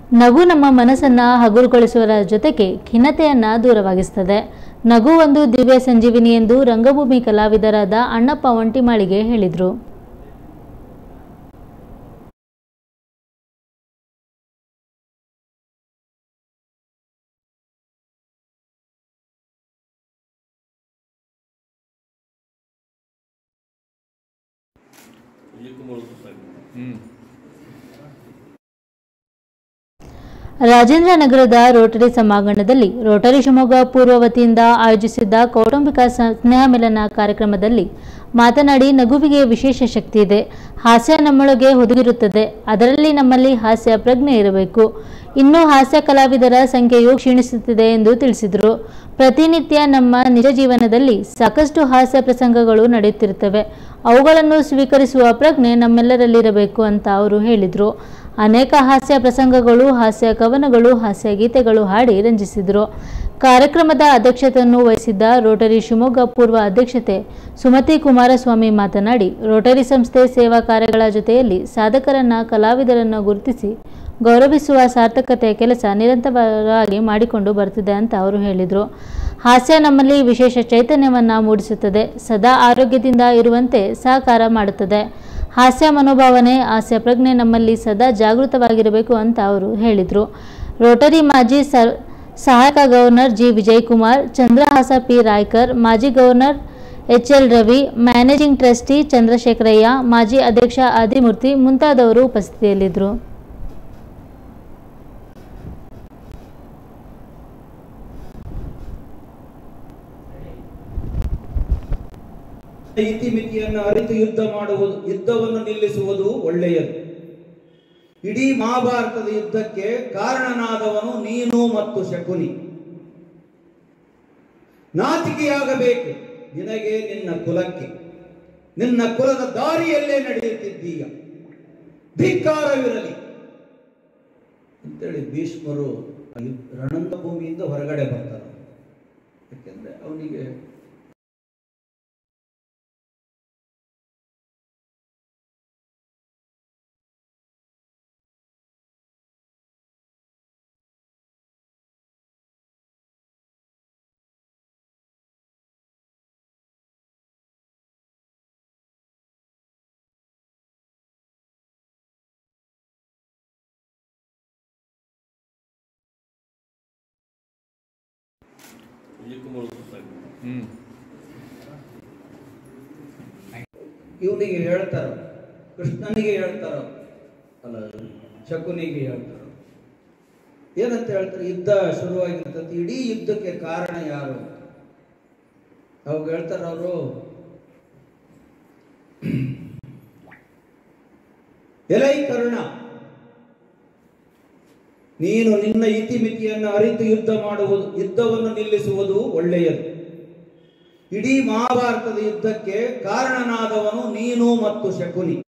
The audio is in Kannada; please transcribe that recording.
ನಗು ನಮ್ಮ ಮನಸ್ಸನ್ನ ಹಗುರುಗೊಳಿಸುವ ಜೊತೆಗೆ ಖಿನ್ನತೆಯನ್ನ ದೂರವಾಗಿಸ್ತದೆ ನಗು ಒಂದು ದಿವ್ಯ ಸಂಜೀವಿನಿ ಎಂದು ರಂಗಭೂಮಿ ಕಲಾವಿದರಾದ ಅಣ್ಣಪ್ಪ ಒಂಟಿಮಾಳಿಗೆ ಹೇಳಿದರು ರಾಜೇಂದ್ರ ನಗರದ ರೋಟರಿ ಸಭಾಂಗಣದಲ್ಲಿ ರೋಟರಿ ಶಿವಮೊಗ್ಗ ಪೂರ್ವ ವತಿಯಿಂದ ಆಯೋಜಿಸಿದ್ದ ಕೌಟುಂಬಿಕ ಸ- ಸ್ನೇಹ ಮಿಲನ ಕಾರ್ಯಕ್ರಮದಲ್ಲಿ ಮಾತನಾಡಿ ನಗುವಿಗೆ ವಿಶೇಷ ಶಕ್ತಿ ಇದೆ ಹಾಸ್ಯ ನಮ್ಮೊಳಗೆ ಹುದುಗಿರುತ್ತದೆ ಅದರಲ್ಲಿ ನಮ್ಮಲ್ಲಿ ಹಾಸ್ಯ ಪ್ರಜ್ಞೆ ಇರಬೇಕು ಇನ್ನು ಹಾಸ್ಯ ಕಲಾವಿದರ ಸಂಖ್ಯೆಯು ಕ್ಷೀಣಿಸುತ್ತಿದೆ ಎಂದು ತಿಳಿಸಿದರು ಪ್ರತಿನಿತ್ಯ ನಮ್ಮ ನಿಜ ಜೀವನದಲ್ಲಿ ಸಾಕಷ್ಟು ಹಾಸ್ಯ ಪ್ರಸಂಗಗಳು ನಡೆಯುತ್ತಿರುತ್ತವೆ ಅವುಗಳನ್ನು ಸ್ವೀಕರಿಸುವ ಪ್ರಜ್ಞೆ ನಮ್ಮೆಲ್ಲರಲ್ಲಿರಬೇಕು ಅಂತ ಅವರು ಹೇಳಿದರು ಅನೇಕ ಹಾಸ್ಯ ಪ್ರಸಂಗಗಳು ಹಾಸ್ಯ ಕವನಗಳು ಹಾಸ್ಯ ಗೀತೆಗಳು ಹಾಡಿ ರಂಜಿಸಿದರು ಕಾರ್ಯಕ್ರಮದ ಅಧ್ಯಕ್ಷತೆಯನ್ನು ವಹಿಸಿದ್ದ ರೋಟರಿ ಶಿವಮೊಗ್ಗ ಪೂರ್ವ ಅಧ್ಯಕ್ಷತೆ ಸುಮತಿ ಕುಮಾರಸ್ವಾಮಿ ಮಾತನಾಡಿ ರೋಟರಿ ಸಂಸ್ಥೆ ಸೇವಾ ಕಾರ್ಯಗಳ ಜೊತೆಯಲ್ಲಿ ಸಾಧಕರನ್ನ ಕಲಾವಿದರನ್ನು ಗುರುತಿಸಿ ಗೌರವಿಸುವ ಸಾರ್ಥಕತೆ ಕೆಲಸ ನಿರಂತರವಾಗಿ ಮಾಡಿಕೊಂಡು ಬರ್ತಿದೆ ಅಂತ ಅವರು ಹೇಳಿದರು ಹಾಸ್ಯ ನಮ್ಮಲ್ಲಿ ವಿಶೇಷ ಚೈತನ್ಯವನ್ನು ಮೂಡಿಸುತ್ತದೆ ಸದಾ ಆರೋಗ್ಯದಿಂದ ಇರುವಂತೆ ಸಹಕಾರ ಮಾಡುತ್ತದೆ ಹಾಸ್ಯ ಮನೋಭಾವನೆ ಹಾಸ್ಯ ಪ್ರಜ್ಞೆ ನಮ್ಮಲ್ಲಿ ಸದಾ ಜಾಗೃತವಾಗಿರಬೇಕು ಅಂತ ಅವರು ಹೇಳಿದರು ರೋಟರಿ ಮಾಜಿ ಸರ್ ಸಹಾಯಕ governor G Vijayakumar Chandrahasa P Raikar ಮಾಜಿ governor H L Ravi managing trustee Chandrashekharaiah ಮಾಜಿ ಅಧ್ಯಕ್ಷ ಆದಿಮೂರ್ತಿ ಮುಂತಾದವರು ಉಪಸ್ಥಿತಿಯಲ್ಲಿದ್ದರು ಇತಿಮಿತಿಯನ್ನು ಅರಿತು ಯುದ್ಧ ಮಾಡುವುದು ಯುದ್ಧವನ್ನು ನಿಲ್ಲಿಸುವುದು ಒಳ್ಳೆಯದು ಇಡೀ ಮಹಾಭಾರತದ ಯುದ್ಧಕ್ಕೆ ಕಾರಣನಾದವನು ನೀನು ಮತ್ತು ಶಕುನಿ ನಾಚಿಕೆಯಾಗಬೇಕು ನಿನಗೆ ನಿನ್ನ ಕುಲಕ್ಕೆ ನಿನ್ನ ಕುಲದ ದಾರಿಯಲ್ಲೇ ನಡೆಯುತ್ತಿದ್ದೀಯ ಧಿಕ್ಕಾರವಿರಲಿ ಅಂತೇಳಿ ಭೀಷ್ಮರು ಆ ಯುದ್ಧ- ರಣರಂಗಭೂಮಿಯಿಂದ ಹೊರಗಡೆ ಬರ್ತಾರೆ ಯಾಕೆಂದ್ರೆ ಅವನಿಗೆ ಇವನಿಗೆ ಹೇಳ್ತಾರ ಕೃಷ್ಣನಿಗೆ ಹೇಳ್ತಾರ ಅಲ್ಲ ಶಕುನಿಗೆ ಹೇಳ್ತಾರ ಏನಂತ ಹೇಳ್ತಾರೆ ಯುದ್ಧ ಶುರುವಾಗಿರ್ತದೆ ಇಡೀ ಯುದ್ಧಕ್ಕೆ ಕಾರಣ ಯಾರು ಅವಾಗ ಹೇಳ್ತಾರ ಅವರು ಎಲೈ ಕರ್ಣ ನೀನು ನಿನ್ನ ಇತಿಮಿತಿಯನ್ನು ಅರಿತು ಯುದ್ಧ ಮಾಡುವುದು ಯುದ್ಧವನ್ನು ನಿಲ್ಲಿಸುವುದು ಒಳ್ಳೆಯದು ಇಡೀ ಮಹಾಭಾರತದ ಯುದ್ಧಕ್ಕೆ ಕಾರಣನಾದವನು ನೀನು ಮತ್ತು ಶಕುನಿ